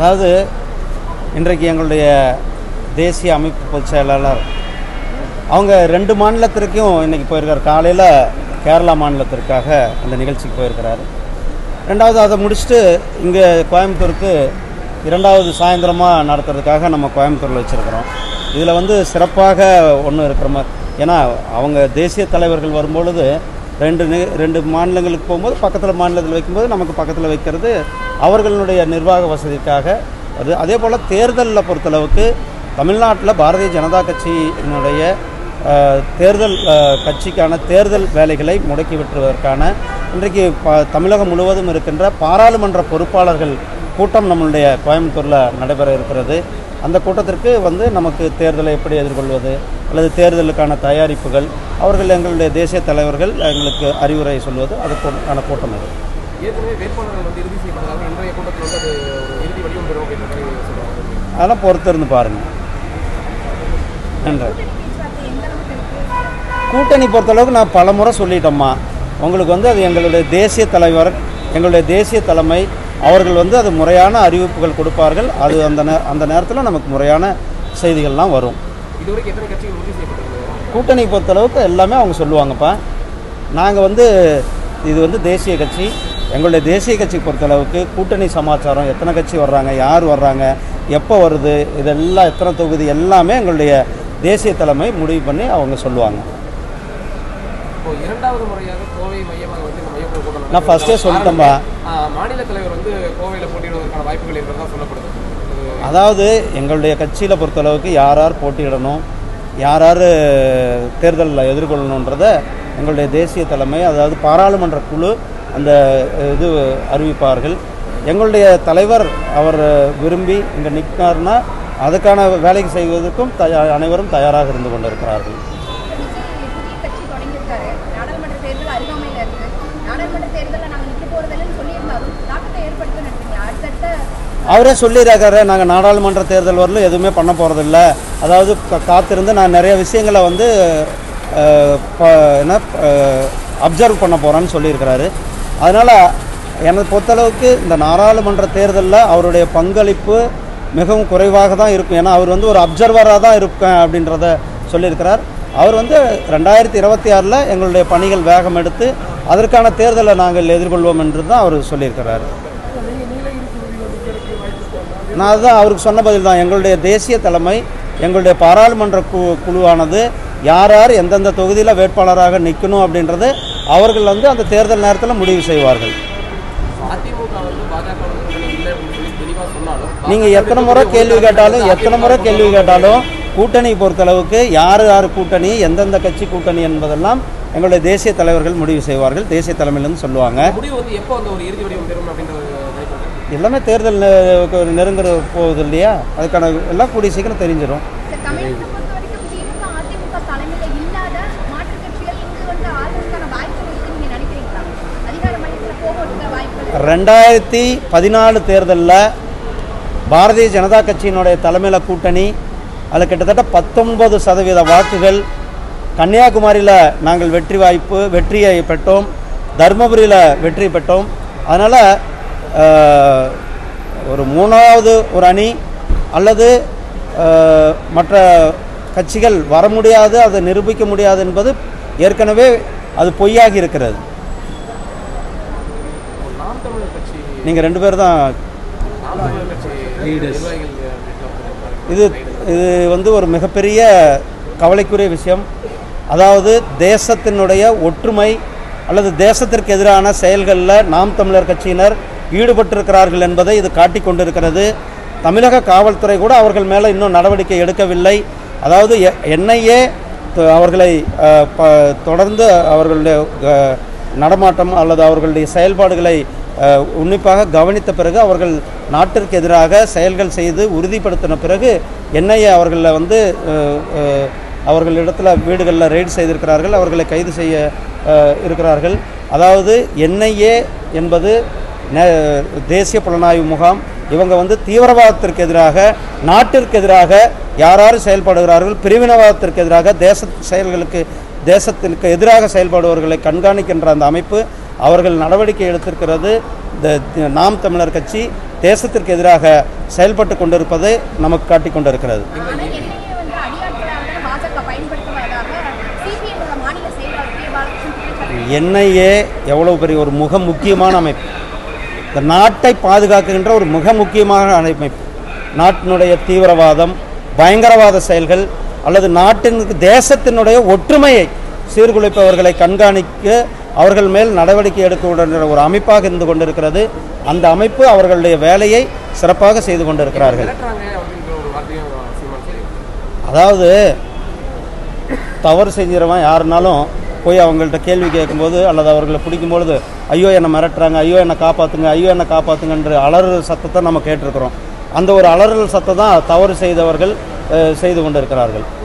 அதாவது இன்றைக்கு எங்களுடைய தேசிய அமைப்பு பொதுச் செயலாளர் அவங்க ரெண்டு மாநிலத்திற்கும் இன்றைக்கி போயிருக்காரு காலையில் கேரளா மாநிலத்திற்காக அந்த நிகழ்ச்சிக்கு போயிருக்கிறாரு ரெண்டாவது அதை முடிச்சுட்டு இங்கே கோயம்புத்தூருக்கு இரண்டாவது சாயந்தரமாக நடத்துறதுக்காக நம்ம கோயம்புத்தூரில் வச்சுருக்கிறோம் இதில் வந்து சிறப்பாக ஒன்று இருக்கிற மாதிரி ஏன்னா அவங்க தேசிய தலைவர்கள் வரும்பொழுது ரெண்டு நி ரெண்டு மாநிலங்களுக்கு போகும்போது பக்கத்தில் மாநிலத்தில் வைக்கும்போது நமக்கு பக்கத்தில் வைக்கிறது அவர்களுடைய நிர்வாக வசதிக்காக அது அதே போல் தேர்தலில் பொறுத்தளவுக்கு தமிழ்நாட்டில் பாரதிய ஜனதா கட்சியினுடைய அஹ், தேர்தல் அஹ், கட்சிக்கான தேர்தல் வேலைகளை முடக்கி விட்டுவதற்கான இன்றைக்கு ப தமிழகம் முழுவதும் இருக்கின்ற பாராளுமன்ற பொறுப்பாளர்கள் கூட்டம் நம்மளுடைய கோயம்புத்தூரில் நடைபெற இருக்கிறது அந்த கூட்டத்திற்கு வந்து நமக்கு தேர்தலை எப்படி எதிர்கொள்வது அல்லது தேர்தலுக்கான தயாரிப்புகள் அவர்கள் எங்களுடைய தேசிய தலைவர்கள் எங்களுக்கு அறிவுரை சொல்வது அதுக்கான கூட்டம் இது ஏற்கனவே வேட்பாளர்கள் வந்து இறுதி செய்யப்பட்டதாக இன்றைய கூட்டத்தில் வந்து அது ஒரு இறுதி வடிவம் பெறும் அப்படின்ற மாதிரி சொல்லுவாங்க அதெல்லாம் பொறுத்திருந்து பாருங்கள் நன்றி கூட்டணி பொறுத்தளவுக்கு நான் பல முறை சொல்லிட்டோம்மா உங்களுக்கு வந்து அது எங்களுடைய தேசிய தலைவர் எங்களுடைய தேசிய தலைமை அவர்கள் வந்து அது முறையான அறிவிப்புகள் கொடுப்பார்கள் அது அந்த நே அந்த நேரத்தில் நமக்கு முறையான செய்திகள்லாம் வரும் இதுவரைக்கும் எத்தனை கட்சிகள் உறுதி செய்யப்பட்டிருக்கு கூட்டணி பொறுத்தளவுக்கு எல்லாமே அவங்க சொல்லுவாங்கப்பா நாங்கள் வந்து இது வந்து தேசிய கட்சி எங்களுடைய தேசிய கட்சி பொறுத்தளவுக்கு கூட்டணி சமாச்சாரம் எத்தனை கட்சி வர்றாங்க யார் வர்றாங்க எப்போ வருது இதெல்லாம் எத்தனை தொகுதி எல்லாமே எங்களுடைய தேசிய தலைமை முடிவு பண்ணி அவங்க சொல்லுவாங்க இப்போ இரண்டாவது முறையாக கோவை மையமாக வந்து இந்த மையக்குழு கூட்டம் நான் ஃபர்ஸ்டே சொல்லிட்டேன்பா. ஆ, மாநில தலைவர் வந்து கோவையில் போட்டியிடுவதற்கான வாய்ப்புகள் இருக்கிறதா சொல்லப்படுது அது அதாவது எங்களுடைய கட்சியில் பொறுத்தளவுக்கு யார் யார் போட்டியிடணும் யார் யார் தேர்தலில் எதிர்கொள்ளணுன்றத எங்களுடைய தேசிய தலைமை அதாவது பாராளுமன்ற குழு அந்த இது அறிவிப்பார்கள் எங்களுடைய தலைவர் அவர் விரும்பி இங்கே நிற்காருன்னா அதுக்கான வேலைக்கு செய்வதற்கும் தயா அனைவரும் தயாராக இருந்து கொண்டிருக்கிறார்கள் விஜய் புதிய கட்சி தொடங்கியிருக்காரு நாடாளுமன்ற தேர்தல் அருகாமையில் இருக்கு நாடாளுமன்ற தேர்தலில் நாங்கள் நிற்க போறதில்லைன்னு சொல்லியிருந்தாலும் தாக்கத்தை ஏற்படுத்தும் நினைக்கிறீங்க அடுத்தடுத்த அவரே சொல்லியிருக்காரு நாங்கள் நாடாளுமன்ற தேர்தல் வரலும் எதுவுமே பண்ண போகிறதில்ல அதாவது கா- காத்திருந்து நான் நிறைய விஷயங்களை வந்து அஹ், ப- என்ன அப்சர்வ் பண்ண போகிறேன்னு சொல்லியிருக்கிறாரு அதனால் என்னை பொறுத்தளவுக்கு இந்த நாடாளுமன்ற தேர்தலில் அவருடைய பங்களிப்பு மிகவும் குறைவாக தான் இருக்கும் ஏன்னா அவர் வந்து ஒரு அப்சர்வராக தான் இருப்பேன் அப்படின்றத சொல்லியிருக்கிறார் அவர் வந்து ரெண்டாயிரத்தி இருபத்தி ஆறில் எங்களுடைய பணிகள் வேகம் எடுத்து அதற்கான தேர்தலை நாங்கள் எதிர்கொள்வோம் என்று தான் அவர் சொல்லியிருக்கிறார் நான் அதுதான் அவருக்கு சொன்ன பதில் தான் எங்களுடைய தேசிய தலைமை எங்களுடைய பாராளுமன்ற கு குழுவானது யார் யார் எந்தெந்த தொகுதியில் வேட்பாளராக நிற்கணும் அப்படின்றது அவர்கள் வந்து அந்த தேர்தல் நேரத்தில் முடிவு செய்வார்கள் அதிமுக வந்து பாஜக வந்து கூட்டணி இல்லை அப்படின்னு சொல்லி தெளிவாக சொன்னாலும் நீங்கள் எத்தனை முறை கேள்வி கேட்டாலும் எத்தனை முறை கேள்வி கேட்டாலும் கூட்டணி பொறுத்தளவுக்கு யார் யார் கூட்டணி எந்தெந்த கட்சி கூட்டணி என்பதெல்லாம் எங்களுடைய தேசிய தலைவர்கள் முடிவு செய்வார்கள் தேசிய தலைமையிலேருந்து சொல்லுவாங்க இந்த முடிவு வந்து எப்போ அந்த ஒரு இறுதி வடிவம் பெறும் அப்படின்ற ஒரு நினைக்கிறேன் எல்லாமே தேர்தல் நெ- நெருங்குற போகுது இல்லையா அதுக்கான எல்லாம் கூடிய சீக்கிரம் தெரிஞ்சிடும் சார், தமிழகத்தை பொறுத்த வரைக்கும் திமுக அதிமுக தலைமையில் இல்லாத மாற்றுக் கட்சிகள் இங்கு வந்து ஆளுநருக்கான வாய்ப்புகள் இருக்குன்னு நீங்க நினைக்கிறீங்களா அதிகார மையத்தில் போகிறதுக்கு வாய்ப்புகள் ரெண்டாயிரத்தி பதினாலு தேர்தலில் பாரதிய ஜனதா கட்சியினுடைய தலைமையில் கூட்டணி அதில் கிட்டத்தட்ட பத்தொன்பது சதவீத வாக்குகள் கன்னியாகுமரியில் நாங்கள் வெற்றி வாய்ப்பு வெற்றியை பெற்றோம் தருமபுரியில் வெற்றி பெற்றோம் அதனால் ஒரு மூணாவது ஒரு அணி அல்லது அஹ், மற்ற கட்சிகள் வர முடியாது அதை நிரூபிக்க முடியாது என்பது ஏற்கனவே அது பொய்யாகி இருக்கிறது நாம் தமிழர் கட்சி நீங்கள் ரெண்டு பேர் தான் நாம் தமிழர் கட்சி நிர்வாகிகள் வீட்டில் வந்து இது இது வந்து ஒரு மிகப்பெரிய கவலைக்குரிய விஷயம் அதாவது தேசத்தினுடைய ஒற்றுமை அல்லது தேசத்திற்கு எதிரான செயல்களில் நாம் தமிழர் கட்சியினர் ஈடுபட்டிருக்கிறார்கள் என்பதை இது காட்டிக் கொண்டிருக்கிறது தமிழக காவல்துறை கூட அவர்கள் மேலே இன்னும் நடவடிக்கை எடுக்கவில்லை அதாவது என்ஐஏ அவர்களை அஹ், ப- தொடர்ந்து அவர்களுடைய அஹ், நடமாட்டம் அல்லது அவர்களுடைய செயல்பாடுகளை அஹ், உன்னிப்பாக கவனித்த பிறகு அவர்கள் நாட்டிற்கு எதிராக செயல்கள் செய்து உறுதிப்படுத்தின பிறகு என்ஐஏ அவர்களை வந்து அஹ், அஹ், அவர்களிடத்தில் வீடுகளில் ரெய்டு செய்திருக்கிறார்கள் அவர்களை கைது செய்ய அஹ், இருக்கிறார்கள் அதாவது என்ஐஏ என்பது நே- தேசிய புலனாய்வு முகாம் இவங்க வந்து தீவிரவாதத்திற்கு எதிராக நாட்டிற்கு எதிராக யார் யார் செயல்படுகிறார்கள் பிரிவினவாதத்திற்கு எதிராக தேச செயல்களுக்கு தேசத்திற்கு எதிராக செயல்படுபவர்களை கண்காணிக்கின்ற அந்த அமைப்பு அவர்கள் நடவடிக்கை எடுத்திருக்கிறது இந்த தி- நாம் தமிழர் கட்சி தேசத்திற்கு எதிராக செயல்பட்டு கொண்டிருப்பதை நமக்கு காட்டிக் கொண்டிருக்கிறது ஆனா என்ஐஏ வந்து அடியாட்களாக பாஜக பயன்படுத்துவதாக சிபிஎம் மாநில செயலாளர் கே பாலகிருஷ்ணன் குற்றச்சாட்டு என்ஐஏ எவ்வளவு பெரிய ஒரு மிக முக்கியமான அமைப்பு இந்த நாட்டை பாதுகாக்கின்ற ஒரு மிக முக்கியமான அமைப்பு நாட்டினுடைய தீவிரவாதம் பயங்கரவாத செயல்கள் அல்லது நாட்டின் தேசத்தினுடைய ஒற்றுமையை சீர்குலைப்பவர்களை கண்காணிக்க அவர்கள் மேல் நடவடிக்கை எடுக்க ஒரு அமைப்பாக இருந்து கொண்டிருக்கிறது அந்த அமைப்பு அவர்களுடைய வேலையை சிறப்பாக செய்து கொண்டிருக்கிறார்கள் மிரட்டுறாங்க அப்படின்ற ஒரு வார்த்தையும் சீமான் சொல்லியிருக்காரு அதாவது தவறு செஞ்சிடவன் யாருனாலும் போய் அவங்கள்ட்ட கேள்வி கேட்கும்போது அல்லது அவர்களை பிடிக்கும்பொழுது ஐயோ என்னை மிரட்டுறாங்க ஐயோ என்னை காப்பாற்றுங்க ஐயோ என்னை காப்பாற்றுங்கன்ற அலறல் சத்தத்தை நம்ம கேட்டிருக்கிறோம் அந்த ஒரு அலறல் சத்தம் தான் தவறு செய்தவர்கள் அஹ், செய்து கொண்டிருக்கிறார்கள்